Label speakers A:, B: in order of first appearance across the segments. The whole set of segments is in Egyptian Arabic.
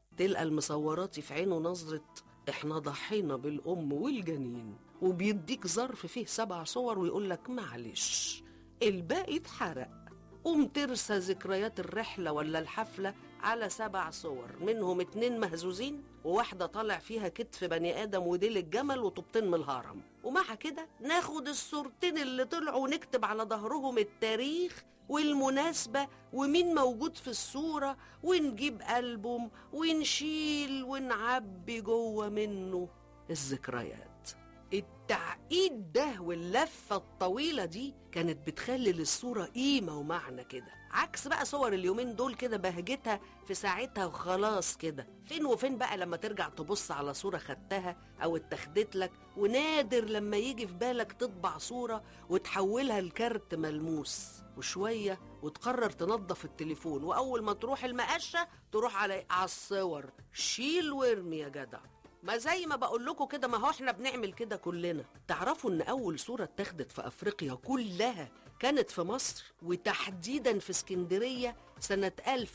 A: تلقى المصوراتي في عينه نظرة احنا ضحينا بالأم والجنين وبيديك ظرف فيه سبع صور ويقول لك معلش الباقي اتحرق قوم ترسى ذكريات الرحلة ولا الحفلة على سبع صور منهم اتنين مهزوزين وواحدة طالع فيها كتف بني آدم وديل الجمل وطوبتين من الهرم ومع كده ناخد الصورتين اللي طلعوا ونكتب على ظهرهم التاريخ والمناسبة ومين موجود في الصورة ونجيب ألبوم ونشيل ونعبي جوه منه الذكريات التعقيد ده واللفة الطويلة دي كانت بتخلي للصورة قيمة ومعنى كده عكس بقى صور اليومين دول كده بهجتها في ساعتها وخلاص كده فين وفين بقى لما ترجع تبص على صورة خدتها أو اتخدت لك ونادر لما يجي في بالك تطبع صورة وتحولها لكارت ملموس وشوية وتقرر تنظف التليفون وأول ما تروح المقشة تروح على على الصور شيل وارمي يا جدع ما زي ما بقول لكم كده ما هو احنا بنعمل كده كلنا تعرفوا ان اول صورة اتاخدت في افريقيا كلها كانت في مصر وتحديدا في اسكندرية سنة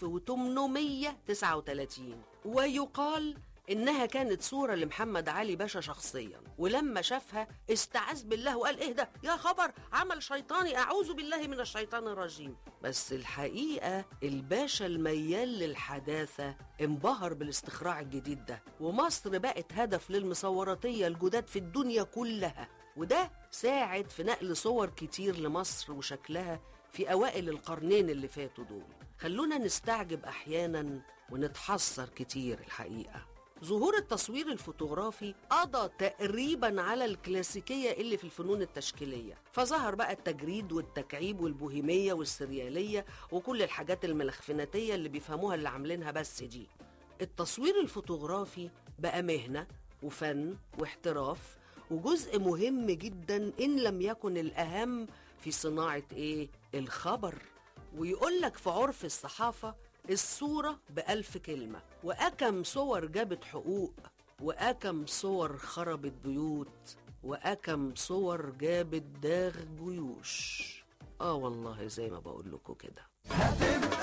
A: 1839 ويقال إنها كانت صورة لمحمد علي باشا شخصيا ولما شافها استعاذ بالله وقال إيه ده يا خبر عمل شيطاني أعوذ بالله من الشيطان الرجيم بس الحقيقة الباشا الميال للحداثة انبهر بالاستخراع الجديد ده ومصر بقت هدف للمصوراتية الجداد في الدنيا كلها وده ساعد في نقل صور كتير لمصر وشكلها في أوائل القرنين اللي فاتوا دول خلونا نستعجب أحيانا ونتحسر كتير الحقيقة ظهور التصوير الفوتوغرافي قضى تقريبا على الكلاسيكية اللي في الفنون التشكيلية فظهر بقى التجريد والتكعيب والبوهيمية والسريالية وكل الحاجات الملخفناتية اللي بيفهموها اللي عاملينها بس دي التصوير الفوتوغرافي بقى مهنة وفن واحتراف وجزء مهم جدا إن لم يكن الأهم في صناعة إيه؟ الخبر ويقول لك في عرف الصحافة الصورة بألف كلمة وأكم صور جابت حقوق وأكم صور خربت بيوت وأكم صور جابت داغ جيوش آه والله زي ما بقول لكم كده